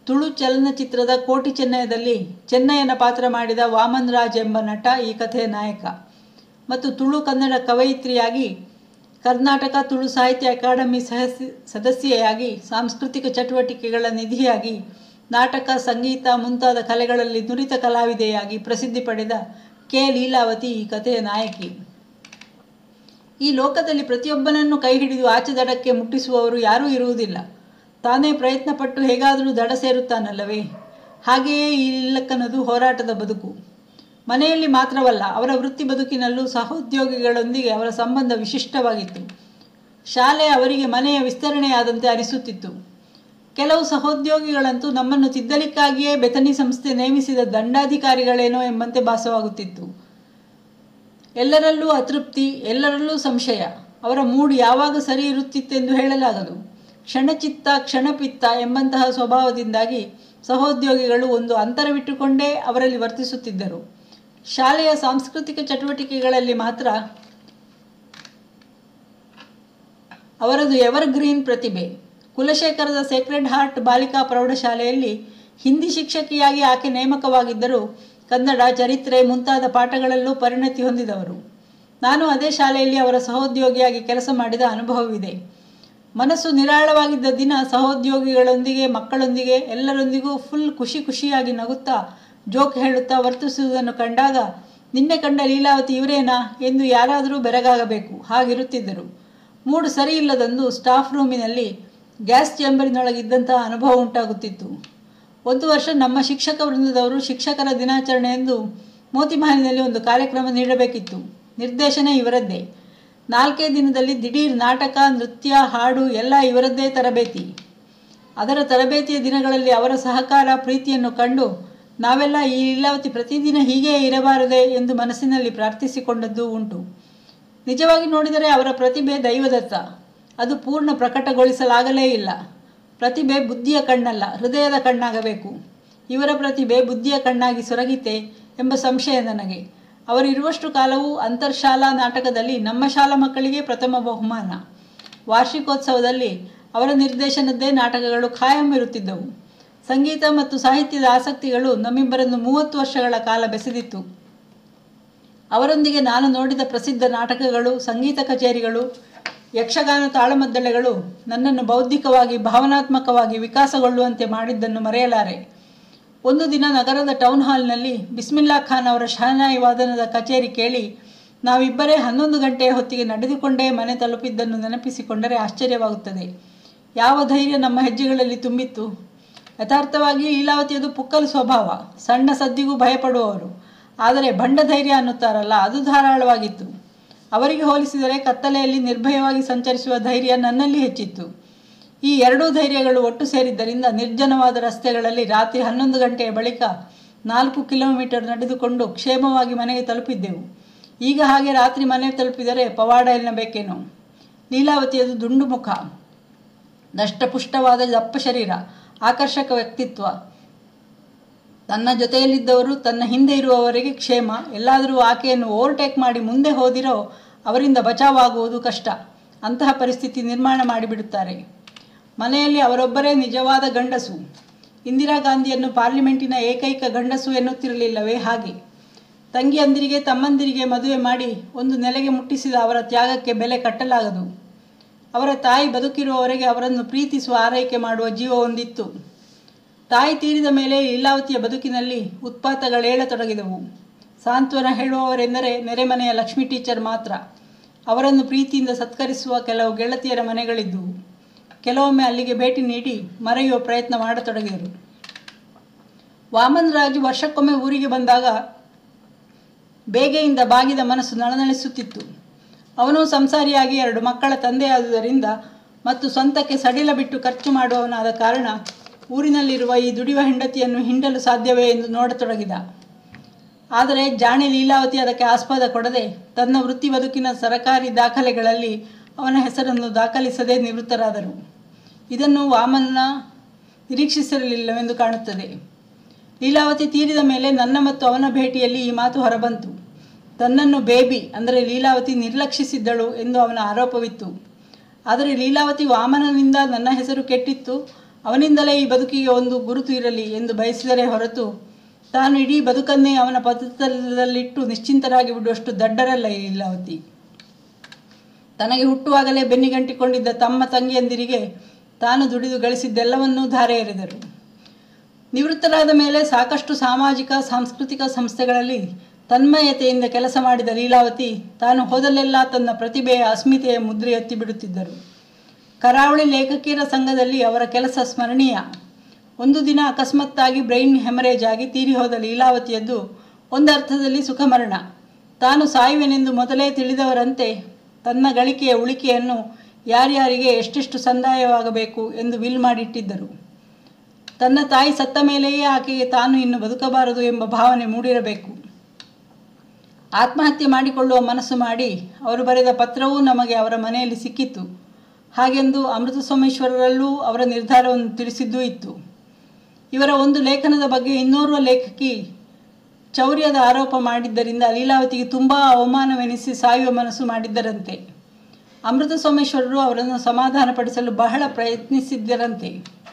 ತುಳು ಚಲನಚಿತ್ರದ ಕೋಟಿ ಚೆನ್ನಯದಲ್ಲಿ ಚೆನ್ನಯ್ಯನ ಪಾತ್ರ ಮಾಡಿದ ವಾಮನ್ ರಾಜ್ ಎಂಬ ನಟ ಈ ಕಥೆಯ ನಾಯಕ ಮತ್ತು ತುಳು ಕನ್ನಡ ಕವಯಿತ್ರಿಯಾಗಿ ಕರ್ನಾಟಕ ತುಳು ಸಾಹಿತ್ಯ ಅಕಾಡೆಮಿ ಸಹಸಿ ಸದಸ್ಯೆಯಾಗಿ ಸಾಂಸ್ಕೃತಿಕ ಚಟುವಟಿಕೆಗಳ ನಿಧಿಯಾಗಿ ನಾಟಕ ಸಂಗೀತ ಮುಂತಾದ ಕಲೆಗಳಲ್ಲಿ ನುರಿತ ಕಲಾವಿದೆಯಾಗಿ ಪ್ರಸಿದ್ಧಿ ಪಡೆದ ಕೆ ಲೀಲಾವತಿ ಈ ಕಥೆಯ ನಾಯಕಿ ಈ ಲೋಕದಲ್ಲಿ ಪ್ರತಿಯೊಬ್ಬನನ್ನು ಕೈ ಹಿಡಿದು ಆಚೆ ದಡಕ್ಕೆ ಮುಟ್ಟಿಸುವವರು ಯಾರೂ ಇರುವುದಿಲ್ಲ ತಾನೇ ಪ್ರಯತ್ನಪಟ್ಟು ಹೇಗಾದರೂ ದಡ ಸೇರುತ್ತಾನಲ್ಲವೇ ಹಾಗೆಯೇ ಈ ಇಲ್ಲಕ್ಕನದು ಹೋರಾಟದ ಬದುಕು ಮನೆಯಲ್ಲಿ ಮಾತ್ರವಲ್ಲ ಅವರ ವೃತ್ತಿ ಬದುಕಿನಲ್ಲೂ ಸಹೋದ್ಯೋಗಿಗಳೊಂದಿಗೆ ಅವರ ಸಂಬಂಧ ವಿಶಿಷ್ಟವಾಗಿತ್ತು ಶಾಲೆ ಅವರಿಗೆ ಮನೆಯ ವಿಸ್ತರಣೆಯಾದಂತೆ ಅನಿಸುತ್ತಿತ್ತು ಕೆಲವು ಸಹೋದ್ಯೋಗಿಗಳಂತೂ ನಮ್ಮನ್ನು ತಿದ್ದಲಿಕ್ಕಾಗಿಯೇ ಬೆತನಿ ಸಂಸ್ಥೆ ನೇಮಿಸಿದ ದಂಡಾಧಿಕಾರಿಗಳೇನೋ ಎಂಬಂತೆ ಭಾಸವಾಗುತ್ತಿತ್ತು ಎಲ್ಲರಲ್ಲೂ ಅತೃಪ್ತಿ ಎಲ್ಲರಲ್ಲೂ ಸಂಶಯ ಅವರ ಮೂಡ್ ಯಾವಾಗ ಸರಿ ಇರುತ್ತಿತ್ತೆಂದು ಹೇಳಲಾಗದು ಕ್ಷಣಚಿತ್ತ ಕ್ಷಣಪಿತ್ತ ಎಂಬಂತಹ ಸ್ವಭಾವದಿಂದಾಗಿ ಸಹೋದ್ಯೋಗಿಗಳು ಒಂದು ಅಂತರವಿಟ್ಟುಕೊಂಡೇ ಅವರಲ್ಲಿ ವರ್ತಿಸುತ್ತಿದ್ದರು ಶಾಲೆಯ ಸಾಂಸ್ಕೃತಿಕ ಚಟುವಟಿಕೆಗಳಲ್ಲಿ ಮಾತ್ರ ಅವರದು ಎವರ್ ಗ್ರೀನ್ ಪ್ರತಿಭೆ ಕುಲಶೇಖರದ ಸೇಕ್ರೆಡ್ ಹಾರ್ಟ್ ಬಾಲಿಕಾ ಪ್ರೌಢಶಾಲೆಯಲ್ಲಿ ಹಿಂದಿ ಶಿಕ್ಷಕಿಯಾಗಿ ಆಕೆ ನೇಮಕವಾಗಿದ್ದರೂ ಕನ್ನಡ ಚರಿತ್ರೆ ಮುಂತಾದ ಪಾಠಗಳಲ್ಲೂ ಪರಿಣತಿ ಹೊಂದಿದವರು ನಾನು ಅದೇ ಶಾಲೆಯಲ್ಲಿ ಅವರ ಸಹೋದ್ಯೋಗಿಯಾಗಿ ಕೆಲಸ ಮಾಡಿದ ಅನುಭವವಿದೆ ಮನಸ್ಸು ನಿರಾಳವಾಗಿದ್ದ ದಿನ ಸಹೋದ್ಯೋಗಿಗಳೊಂದಿಗೆ ಮಕ್ಕಳೊಂದಿಗೆ ಎಲ್ಲರೊಂದಿಗೂ ಫುಲ್ ಖುಷಿ ಖುಷಿಯಾಗಿ ನಗುತ್ತಾ ಜೋಕ್ ಹೇಳುತ್ತಾ ವರ್ತಿಸುವುದನ್ನು ಕಂಡಾಗ ನಿನ್ನೆ ಕಂಡ ಲೀಲಾವತಿ ಇವರೇನಾ ಎಂದು ಯಾರಾದರೂ ಬೆರಗಾಗಬೇಕು ಹಾಗಿರುತ್ತಿದ್ದರು ಮೂಡು ಸರಿ ಇಲ್ಲದಂದು ಸ್ಟಾಫ್ ರೂಮಿನಲ್ಲಿ ಗ್ಯಾಸ್ ಚೇಂಬರಿನೊಳಗಿದ್ದಂತಹ ಅನುಭವ ಉಂಟಾಗುತ್ತಿತ್ತು ಒಂದು ವರ್ಷ ನಮ್ಮ ಶಿಕ್ಷಕ ವೃಂದದವರು ಶಿಕ್ಷಕರ ದಿನಾಚರಣೆ ಎಂದು ಮೋತಿಮಹಲಿನಲ್ಲಿ ಒಂದು ಕಾರ್ಯಕ್ರಮ ನೀಡಬೇಕಿತ್ತು ನಿರ್ದೇಶನ ಇವರದ್ದೇ ನಾಲ್ಕೇ ದಿನದಲ್ಲಿ ದಿಢೀರ್ ನಾಟಕ ನೃತ್ಯ ಹಾಡು ಎಲ್ಲ ಇವರದ್ದೇ ತರಬೇತಿ ಅದರ ತರಬೇತಿಯ ದಿನಗಳಲ್ಲಿ ಅವರ ಸಹಕಾರ ಪ್ರೀತಿಯನ್ನು ಕಂಡು ನಾವೆಲ್ಲ ಈ ಲೀಲಾವತಿ ಪ್ರತಿದಿನ ಹೀಗೇ ಇರಬಾರದೆ ಎಂದು ಮನಸ್ಸಿನಲ್ಲಿ ಪ್ರಾರ್ಥಿಸಿಕೊಂಡದ್ದು ಉಂಟು ನಿಜವಾಗಿ ನೋಡಿದರೆ ಅವರ ಪ್ರತಿಭೆ ದೈವದತ್ತ ಅದು ಪೂರ್ಣ ಪ್ರಕಟಗೊಳಿಸಲಾಗಲೇ ಇಲ್ಲ ಪ್ರತಿಭೆ ಬುದ್ಧಿಯ ಕಣ್ಣಲ್ಲ ಹೃದಯದ ಕಣ್ಣಾಗಬೇಕು ಇವರ ಪ್ರತಿಭೆ ಬುದ್ಧಿಯ ಕಣ್ಣಾಗಿ ಸೊರಗಿತೆ ಎಂಬ ಸಂಶಯ ನನಗೆ ಅವರಿರುವಷ್ಟು ಕಾಲವೂ ಅಂತರ್ಶಾಲಾ ನಾಟಕದಲ್ಲಿ ನಮ್ಮ ಶಾಲಾ ಮಕ್ಕಳಿಗೆ ಪ್ರಥಮ ಬಹುಮಾನ ವಾರ್ಷಿಕೋತ್ಸವದಲ್ಲಿ ಅವರ ನಿರ್ದೇಶನದ್ದೇ ನಾಟಕಗಳು ಖಾಯಂ ಇರುತ್ತಿದ್ದವು ಸಂಗೀತ ಮತ್ತು ಸಾಹಿತ್ಯದ ಆಸಕ್ತಿಗಳು ನಮ್ಮಿಬ್ಬರನ್ನು ಮೂವತ್ತು ವರ್ಷಗಳ ಕಾಲ ಬೆಸೆದಿತ್ತು ಅವರೊಂದಿಗೆ ನಾನು ನೋಡಿದ ಪ್ರಸಿದ್ಧ ನಾಟಕಗಳು ಸಂಗೀತ ಕಚೇರಿಗಳು ಯಕ್ಷಗಾನ ತಾಳಮದ್ದಳೆಗಳು ನನ್ನನ್ನು ಬೌದ್ಧಿಕವಾಗಿ ಭಾವನಾತ್ಮಕವಾಗಿ ವಿಕಾಸಗೊಳ್ಳುವಂತೆ ಮಾಡಿದ್ದನ್ನು ಮರೆಯಲಾರೆ ಒಂದು ದಿನ ನಗರದ ಟೌನ್ ಹಾಲ್ನಲ್ಲಿ ಬಿಸ್ಮಿಲ್ಲಾ ಖಾನ್ ಅವರ ಶಹನಾಯಿ ವಾದನದ ಕಚೇರಿ ಕೇಳಿ ನಾವಿಬ್ಬರೇ ಹನ್ನೊಂದು ಗಂಟೆಯ ಹೊತ್ತಿಗೆ ನಡೆದುಕೊಂಡೇ ಮನೆ ತಲುಪಿದ್ದನ್ನು ನೆನಪಿಸಿಕೊಂಡರೆ ಆಶ್ಚರ್ಯವಾಗುತ್ತದೆ ಯಾವ ಧೈರ್ಯ ನಮ್ಮ ಹೆಜ್ಜೆಗಳಲ್ಲಿ ತುಂಬಿತ್ತು ಯಥಾರ್ಥವಾಗಿ ಲೀಲಾವತಿಯದು ಪುಕ್ಕಲು ಸ್ವಭಾವ ಸಣ್ಣ ಸದ್ದಿಗೂ ಭಯಪಡುವವರು ಆದರೆ ಬಂಡ ಧೈರ್ಯ ಅನ್ನುತ್ತಾರಲ್ಲ ಅದು ಧಾರಾಳವಾಗಿತ್ತು ಅವರಿಗೆ ಹೋಲಿಸಿದರೆ ಕತ್ತಲೆಯಲ್ಲಿ ನಿರ್ಭಯವಾಗಿ ಸಂಚರಿಸುವ ಧೈರ್ಯ ನನ್ನಲ್ಲಿ ಹೆಚ್ಚಿತ್ತು ಈ ಎರಡೂ ಧೈರ್ಯಗಳು ಒಟ್ಟು ಸೇರಿದ್ದರಿಂದ ನಿರ್ಜನವಾದ ರಸ್ತೆಗಳಲ್ಲಿ ರಾತ್ರಿ ಹನ್ನೊಂದು ಗಂಟೆಯ ಬಳಿಕ ನಾಲ್ಕು ಕಿಲೋಮೀಟರ್ ನಡೆದುಕೊಂಡು ಕ್ಷೇಮವಾಗಿ ಮನೆಗೆ ತಲುಪಿದ್ದೆವು ಈಗ ಹಾಗೆ ರಾತ್ರಿ ಮನೆ ತಲುಪಿದರೆ ಪವಾಡ ಎನ್ನಬೇಕೇನೋ ಲೀಲಾವತಿಯದು ದುಂಡು ಮುಖ ದಷ್ಟಪುಷ್ಟವಾದ ದಪ್ಪ ಶರೀರ ಆಕರ್ಷಕ ವ್ಯಕ್ತಿತ್ವ ತನ್ನ ಜೊತೆಯಲ್ಲಿದ್ದವರು ತನ್ನ ಹಿಂದೆ ಇರುವವರಿಗೆ ಕ್ಷೇಮ ಎಲ್ಲಾದರೂ ಆಕೆಯನ್ನು ಓವರ್ಟೇಕ್ ಮಾಡಿ ಮುಂದೆ ಹೋದಿರೋ ಅವರಿಂದ ಬಚಾವಾಗುವುದು ಕಷ್ಟ ಅಂತಹ ಪರಿಸ್ಥಿತಿ ನಿರ್ಮಾಣ ಮಾಡಿಬಿಡುತ್ತಾರೆ ಮನೆಯಲ್ಲಿ ಅವರೊಬ್ಬರೇ ನಿಜವಾದ ಗಂಡಸು ಇಂದಿರಾ ಗಾಂಧಿಯನ್ನು ಪಾರ್ಲಿಮೆಂಟಿನ ಏಕೈಕ ಗಂಡಸು ಎನ್ನುತ್ತಿರಲಿಲ್ಲವೇ ಹಾಗೆ ತಂಗಿಯಂದಿರಿಗೆ ತಮ್ಮಂದಿರಿಗೆ ಮದುವೆ ಮಾಡಿ ಒಂದು ನೆಲೆಗೆ ಮುಟ್ಟಿಸಿದ ಅವರ ತ್ಯಾಗಕ್ಕೆ ಬೆಲೆ ಕಟ್ಟಲಾಗದು ಅವರ ತಾಯಿ ಬದುಕಿರುವವರೆಗೆ ಅವರನ್ನು ಪ್ರೀತಿಸುವ ಆರೈಕೆ ಮಾಡುವ ಜೀವ ಹೊಂದಿತ್ತು ತಾಯಿ ತೀರಿದ ಮೇಲೆ ಲೀಲಾವತಿಯ ಬದುಕಿನಲ್ಲಿ ಉತ್ಪಾತಗಳೇಳತೊಡಗಿದವು ಸಾಂತ್ವನ ಹೇಳುವವರೆಂದರೆ ನೆರೆಮನೆಯ ಲಕ್ಷ್ಮೀ ಟೀಚರ್ ಮಾತ್ರ ಅವರನ್ನು ಪ್ರೀತಿಯಿಂದ ಸತ್ಕರಿಸುವ ಕೆಲವು ಗೆಳತಿಯರ ಮನೆಗಳಿದ್ದವು ಕೆಲವೊಮ್ಮೆ ಅಲ್ಲಿಗೆ ಭೇಟಿ ನೀಡಿ ಮರೆಯುವ ಪ್ರಯತ್ನ ಮಾಡತೊಡಗಿದರು ವಾಮನ್ ರಾಜು ವರ್ಷಕ್ಕೊಮ್ಮೆ ಊರಿಗೆ ಬಂದಾಗ ಬೇಗೆಯಿಂದ ಬಾಗಿದ ಮನಸ್ಸು ನಳನಳಿಸುತ್ತಿತ್ತು ಅವನು ಸಂಸಾರಿಯಾಗಿ ಎರಡು ಮಕ್ಕಳ ತಂದೆಯಾದುದರಿಂದ ಮತ್ತು ಸ್ವಂತಕ್ಕೆ ಸಡಿಲ ಬಿಟ್ಟು ಖರ್ಚು ಮಾಡುವವನಾದ ಕಾರಣ ಊರಿನಲ್ಲಿರುವ ಈ ದುಡಿಯುವ ಹೆಂಡತಿಯನ್ನು ಹಿಂಡಲು ಸಾಧ್ಯವೇ ಎಂದು ನೋಡತೊಡಗಿದ ಆದರೆ ಜಾಣೆ ಲೀಲಾವತಿ ಅದಕ್ಕೆ ಆಸ್ಪದ ಕೊಡದೆ ತನ್ನ ವೃತ್ತಿ ಬದುಕಿನ ಸರಕಾರಿ ದಾಖಲೆಗಳಲ್ಲಿ ಅವನ ಹೆಸರನ್ನು ದಾಖಲಿಸದೆ ನಿವೃತ್ತರಾದರು ಇದನ್ನು ವಾಮನ ನಿರೀಕ್ಷಿಸಿರಲಿಲ್ಲವೆಂದು ಕಾಣುತ್ತದೆ ಲೀಲಾವತಿ ತೀರಿದ ಮೇಲೆ ನನ್ನ ಮತ್ತು ಅವನ ಭೇಟಿಯಲ್ಲಿ ಈ ಮಾತು ಹೊರಬಂತು ತನ್ನನ್ನು ಬೇಬಿ ಅಂದರೆ ಲೀಲಾವತಿ ನಿರ್ಲಕ್ಷಿಸಿದ್ದಳು ಎಂದು ಅವನ ಆರೋಪವಿತ್ತು ಆದರೆ ಲೀಲಾವತಿ ವಾಮನನಿಂದ ನನ್ನ ಹೆಸರು ಕೆಟ್ಟಿತ್ತು ಅವನಿಂದಲೇ ಈ ಬದುಕಿಗೆ ಒಂದು ಗುರುತು ಇರಲಿ ಎಂದು ಬಯಸಿದರೆ ಹೊರತು ತಾನು ಇಡೀ ಬದುಕನ್ನೇ ಅವನ ಪದದಲ್ಲಿಟ್ಟು ನಿಶ್ಚಿಂತರಾಗಿ ಬಿಡುವಷ್ಟು ದಡ್ಡರಲ್ಲ ಈ ಲೀಲಾವತಿ ತನಗೆ ಹುಟ್ಟುವಾಗಲೇ ಬೆನ್ನಿಗಂಟಿಕೊಂಡಿದ್ದ ತಮ್ಮ ತಂಗಿಯಂದಿರಿಗೆ ತಾನು ದುಡಿದು ಗಳಿಸಿದ್ದೆಲ್ಲವನ್ನೂ ಧಾರೆ ಎರೆದರು ನಿವೃತ್ತರಾದ ಮೇಲೆ ಸಾಕಷ್ಟು ಸಾಮಾಜಿಕ ಸಾಂಸ್ಕೃತಿಕ ಸಂಸ್ಥೆಗಳಲ್ಲಿ ತನ್ಮಯತೆಯಿಂದ ಕೆಲಸ ಮಾಡಿದ ಲೀಲಾವತಿ ತಾನು ಹೋದಲ್ಲೆಲ್ಲ ತನ್ನ ಪ್ರತಿಭೆಯ ಅಸ್ಮಿತೆಯ ಮುದ್ರೆ ಎತ್ತಿ ಬಿಡುತ್ತಿದ್ದರು ಕರಾವಳಿ ಲೇಖಕಿಯರ ಸಂಘದಲ್ಲಿ ಅವರ ಕೆಲಸ ಸ್ಮರಣೀಯ ಒಂದು ದಿನ ಅಕಸ್ಮಾತ್ತಾಗಿ ಬ್ರೈನ್ ಹೆಮರೇಜ್ ಆಗಿ ತೀರಿ ಹೋದ ಲೀಲಾವತಿಯದ್ದು ಒಂದರ್ಥದಲ್ಲಿ ಸುಖಮರಣ ತಾನು ಸಾಯುವೆನೆಂದು ಮೊದಲೇ ತಿಳಿದವರಂತೆ ತನ್ನ ಗಳಿಕೆಯ ಉಳಿಕೆಯನ್ನು ಯಾರ್ಯಾರಿಗೆ ಎಷ್ಟೆಷ್ಟು ಸಂದಾಯವಾಗಬೇಕು ಎಂದು ವಿಲ್ ಮಾಡಿಟ್ಟಿದ್ದರು ತನ್ನ ತಾಯಿ ಸತ್ತ ಮೇಲೆಯೇ ಆಕೆಗೆ ತಾನು ಇನ್ನು ಬದುಕಬಾರದು ಎಂಬ ಭಾವನೆ ಮೂಡಿರಬೇಕು ಆತ್ಮಹತ್ಯೆ ಮಾಡಿಕೊಳ್ಳುವ ಮನಸ್ಸು ಮಾಡಿ ಅವರು ಬರೆದ ಪತ್ರವೂ ನಮಗೆ ಅವರ ಮನೆಯಲ್ಲಿ ಸಿಕ್ಕಿತ್ತು ಹಾಗೆಂದು ಅಮೃತ ಸೋಮೇಶ್ವರರಲ್ಲೂ ಅವರ ನಿರ್ಧಾರವನ್ನು ತಿಳಿಸಿದ್ದೂ ಇತ್ತು ಇವರ ಒಂದು ಲೇಖನದ ಬಗ್ಗೆ ಇನ್ನೋರ್ವ ಲೇಖಕಿ ಚೌರ್ಯದ ಆರೋಪ ಮಾಡಿದ್ದರಿಂದ ಲೀಲಾವತಿಗೆ ತುಂಬ ಅವಮಾನವೆನಿಸಿ ಸಾಯುವ ಮನಸ್ಸು ಮಾಡಿದ್ದರಂತೆ ಅಮೃತ ಸೋಮೇಶ್ವರರು ಅವರನ್ನು ಸಮಾಧಾನಪಡಿಸಲು ಬಹಳ ಪ್ರಯತ್ನಿಸಿದ್ದರಂತೆ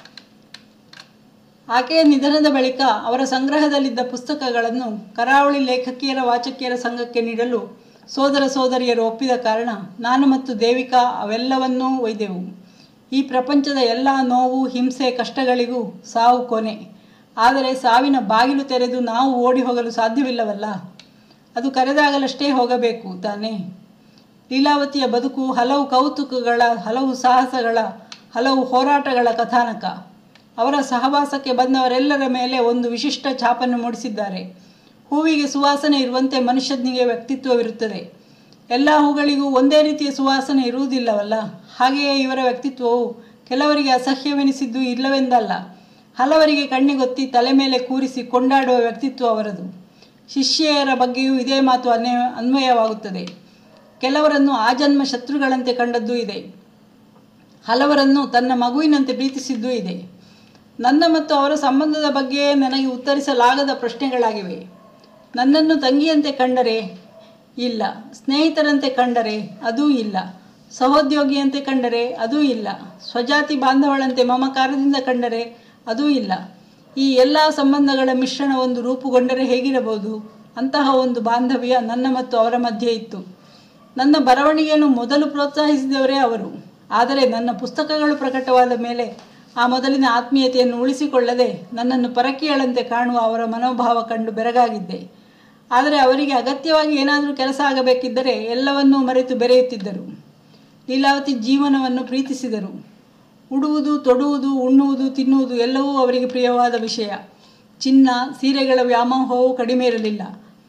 ಆಕೆಯ ನಿಧನದ ಬಳಿಕ ಅವರ ಸಂಗ್ರಹದಲ್ಲಿದ್ದ ಪುಸ್ತಕಗಳನ್ನು ಕರಾವಳಿ ಲೇಖಕಿಯರ ವಾಚಕಿಯರ ಸಂಘಕ್ಕೆ ನೀಡಲು ಸೋದರ ಸೋದರಿಯರು ಒಪ್ಪಿದ ಕಾರಣ ನಾನು ಮತ್ತು ದೇವಿಕಾ ಅವೆಲ್ಲವನ್ನೂ ಒಯ್ದೆವು ಈ ಪ್ರಪಂಚದ ಎಲ್ಲ ನೋವು ಹಿಂಸೆ ಕಷ್ಟಗಳಿಗೂ ಸಾವು ಕೊನೆ ಆದರೆ ಸಾವಿನ ಬಾಗಿಲು ತೆರೆದು ನಾವು ಓಡಿ ಹೋಗಲು ಸಾಧ್ಯವಿಲ್ಲವಲ್ಲ ಅದು ಕರೆದಾಗಲಷ್ಟೇ ಹೋಗಬೇಕು ತಾನೇ ಲೀಲಾವತಿಯ ಬದುಕು ಹಲವು ಕೌತುಕಗಳ ಹಲವು ಸಾಹಸಗಳ ಹಲವು ಹೋರಾಟಗಳ ಕಥಾನಕ ಅವರ ಸಹವಾಸಕ್ಕೆ ಬಂದವರೆಲ್ಲರ ಮೇಲೆ ಒಂದು ವಿಶಿಷ್ಟ ಛಾಪನ್ನು ಮೂಡಿಸಿದ್ದಾರೆ ಹೂವಿಗೆ ಸುವಾಸನೆ ಇರುವಂತೆ ಮನುಷ್ಯನಿಗೆ ವ್ಯಕ್ತಿತ್ವವಿರುತ್ತದೆ ಎಲ್ಲ ಹೂಗಳಿಗೂ ಒಂದೇ ರೀತಿಯ ಸುವಾಸನೆ ಇರುವುದಿಲ್ಲವಲ್ಲ ಹಾಗೆಯೇ ಇವರ ವ್ಯಕ್ತಿತ್ವವು ಕೆಲವರಿಗೆ ಅಸಹ್ಯವೆನಿಸಿದ್ದು ಇಲ್ಲವೆಂದಲ್ಲ ಹಲವರಿಗೆ ಕಣ್ಣಿಗೊತ್ತಿ ತಲೆ ಮೇಲೆ ಕೂರಿಸಿ ಕೊಂಡಾಡುವ ವ್ಯಕ್ತಿತ್ವ ಅವರದು ಶಿಷ್ಯೆಯರ ಬಗ್ಗೆಯೂ ಇದೇ ಮಾತು ಅನ್ವಯ ಅನ್ವಯವಾಗುತ್ತದೆ ಕೆಲವರನ್ನು ಆಜನ್ಮ ಶತ್ರುಗಳಂತೆ ಕಂಡದ್ದೂ ಇದೆ ಹಲವರನ್ನು ತನ್ನ ಮಗುವಿನಂತೆ ಪ್ರೀತಿಸಿದ್ದೂ ಇದೆ ನನ್ನ ಮತ್ತು ಅವರ ಸಂಬಂಧದ ಬಗ್ಗೆ ನನಗೆ ಉತ್ತರಿಸಲಾಗದ ಪ್ರಶ್ನೆಗಳಾಗಿವೆ ನನ್ನನ್ನು ತಂಗಿಯಂತೆ ಕಂಡರೆ ಇಲ್ಲ ಸ್ನೇಹಿತರಂತೆ ಕಂಡರೆ ಅದೂ ಇಲ್ಲ ಸಹೋದ್ಯೋಗಿಯಂತೆ ಕಂಡರೆ ಅದೂ ಇಲ್ಲ ಸ್ವಜಾತಿ ಬಾಂಧವಳಂತೆ ಮಮಕಾರದಿಂದ ಕಂಡರೆ ಅದೂ ಇಲ್ಲ ಈ ಎಲ್ಲ ಸಂಬಂಧಗಳ ಮಿಶ್ರಣ ಒಂದು ರೂಪುಗೊಂಡರೆ ಹೇಗಿರಬಹುದು ಅಂತಹ ಒಂದು ಬಾಂಧವ್ಯ ನನ್ನ ಮತ್ತು ಅವರ ಮಧ್ಯೆ ಇತ್ತು ನನ್ನ ಬರವಣಿಗೆಯನ್ನು ಮೊದಲು ಪ್ರೋತ್ಸಾಹಿಸಿದವರೇ ಅವರು ಆದರೆ ನನ್ನ ಪುಸ್ತಕಗಳು ಪ್ರಕಟವಾದ ಮೇಲೆ ಆ ಮೊದಲಿನ ಆತ್ಮೀಯತೆಯನ್ನು ಉಳಿಸಿಕೊಳ್ಳದೆ ನನ್ನನ್ನು ಪರಕೀಯಳಂತೆ ಕಾಣುವ ಅವರ ಮನೋಭಾವ ಕಂಡು ಬೆರಗಾಗಿದ್ದೆ ಆದರೆ ಅವರಿಗೆ ಅಗತ್ಯವಾಗಿ ಏನಾದರೂ ಕೆಲಸ ಆಗಬೇಕಿದ್ದರೆ ಎಲ್ಲವನ್ನೂ ಮರೆತು ಬೆರೆಯುತ್ತಿದ್ದರು ಲೀಲಾವತಿ ಜೀವನವನ್ನು ಪ್ರೀತಿಸಿದರು ಉಡುವುದು ತೊಡುವುದು ಉಣ್ಣುವುದು ತಿನ್ನುವುದು ಎಲ್ಲವೂ ಅವರಿಗೆ ಪ್ರಿಯವಾದ ವಿಷಯ ಚಿನ್ನ ಸೀರೆಗಳ ವ್ಯಾಮೋಹವೂ ಕಡಿಮೆ ಇರಲಿಲ್ಲ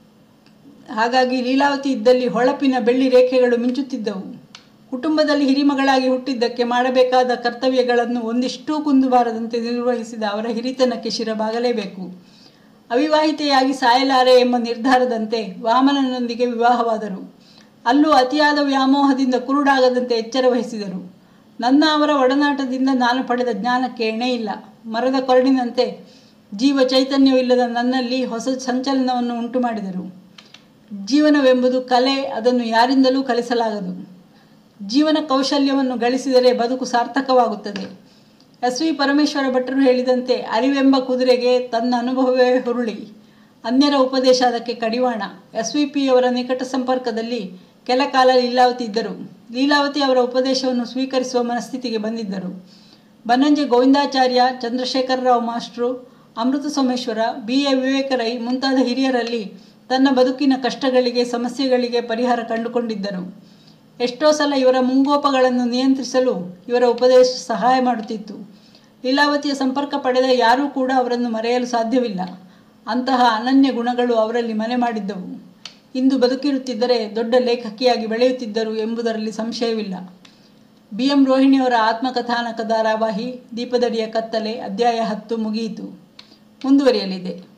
ಹಾಗಾಗಿ ಲೀಲಾವತಿ ಇದ್ದಲ್ಲಿ ಹೊಳಪಿನ ಬೆಳ್ಳಿ ರೇಖೆಗಳು ಮಿಂಚುತ್ತಿದ್ದವು ಕುಟುಂಬದಲ್ಲಿ ಹಿರಿಮಗಳಾಗಿ ಹುಟ್ಟಿದ್ದಕ್ಕೆ ಮಾಡಬೇಕಾದ ಕರ್ತವ್ಯಗಳನ್ನು ಒಂದಿಷ್ಟೂ ಕುಂದುಬಾರದಂತೆ ನಿರ್ವಹಿಸಿದ ಅವರ ಹಿರಿತನಕ್ಕೆ ಶಿರಬಾಗಲೇಬೇಕು ಅವಿವಾಹಿತೆಯಾಗಿ ಸಾಯಲಾರೆ ಎಂಬ ನಿರ್ಧಾರದಂತೆ ವಾಮನನೊಂದಿಗೆ ವಿವಾಹವಾದರು ಅಲ್ಲೂ ಅತಿಯಾದ ವ್ಯಾಮೋಹದಿಂದ ಕುರುಡಾಗದಂತೆ ಎಚ್ಚರ ವಹಿಸಿದರು ನನ್ನ ಅವರ ಒಡನಾಟದಿಂದ ನಾನು ಪಡೆದ ಜ್ಞಾನಕ್ಕೆ ಎಣೆಯಿಲ್ಲ ಮರದ ಕೊರಡಿನಂತೆ ಜೀವ ಚೈತನ್ಯವಿಲ್ಲದ ನನ್ನಲ್ಲಿ ಹೊಸ ಸಂಚಲನವನ್ನು ಉಂಟು ಮಾಡಿದರು ಜೀವನವೆಂಬುದು ಕಲೆ ಅದನ್ನು ಯಾರಿಂದಲೂ ಕಲಿಸಲಾಗದು ಜೀವನ ಕೌಶಲ್ಯವನ್ನು ಗಳಿಸಿದರೆ ಬದುಕು ಸಾರ್ಥಕವಾಗುತ್ತದೆ ಎಸ್ ವಿ ಪರಮೇಶ್ವರ ಭಟ್ಟರು ಹೇಳಿದಂತೆ ಅರಿವೆಂಬ ಕುದುರೆಗೆ ತನ್ನ ಅನುಭವವೇ ಹುರುಳಿ ಅನ್ಯರ ಉಪದೇಶ ಅದಕ್ಕೆ ಕಡಿವಾಣ ಎಸ್ ವಿ ಪಿಯವರ ನಿಕಟ ಸಂಪರ್ಕದಲ್ಲಿ ಕೆಲ ಕಾಲ ಲೀಲಾವತಿ ಇದ್ದರು ಲೀಲಾವತಿ ಅವರ ಉಪದೇಶವನ್ನು ಸ್ವೀಕರಿಸುವ ಮನಸ್ಥಿತಿಗೆ ಬಂದಿದ್ದರು Bannanje Govindacharya Chandrashekara Rao master Amrutha Someshwara B A Vivek Rai ಮುಂತಾದ ಹಿರಿಯರಲ್ಲಿ ತನ್ನ ಬದುಕಿನ ಕಷ್ಟಗಳಿಗೆ ಸಮಸ್ಯೆಗಳಿಗೆ ಪರಿಹಾರ ಕಂಡುಕೊಂಡಿದ್ದರು ಎಷ್ಟೋ ಸಲ ಇವರ ಮುಂಗೋಪಗಳನ್ನು ನಿಯಂತ್ರಿಸಲು ಇವರ ಉಪದೇಶ ಸಹಾಯ ಮಾಡುತ್ತಿತ್ತು ಲೀಲಾವತಿಯ ಸಂಪರ್ಕ ಪಡೆದ ಯಾರೂ ಕೂಡ ಅವರನ್ನು ಮರೆಯಲು ಸಾಧ್ಯವಿಲ್ಲ ಅಂತಹ ಅನನ್ಯ ಗುಣಗಳು ಅವರಲ್ಲಿ ಮನೆ ಮಾಡಿದ್ದವು ಇಂದು ಬದುಕಿರುತ್ತಿದ್ದರೆ ದೊಡ್ಡ ಲೇಖಕಿಯಾಗಿ ಬೆಳೆಯುತ್ತಿದ್ದರು ಎಂಬುದರಲ್ಲಿ ಸಂಶಯವಿಲ್ಲ ಬಿ ಎಂ ರೋಹಿಣಿಯವರ ಆತ್ಮಕಥಾನಕ ಧಾರಾವಾಹಿ ದೀಪದಡಿಯ ಕತ್ತಲೆ ಅಧ್ಯಾಯ ಹತ್ತು ಮುಗಿಯಿತು ಮುಂದುವರಿಯಲಿದೆ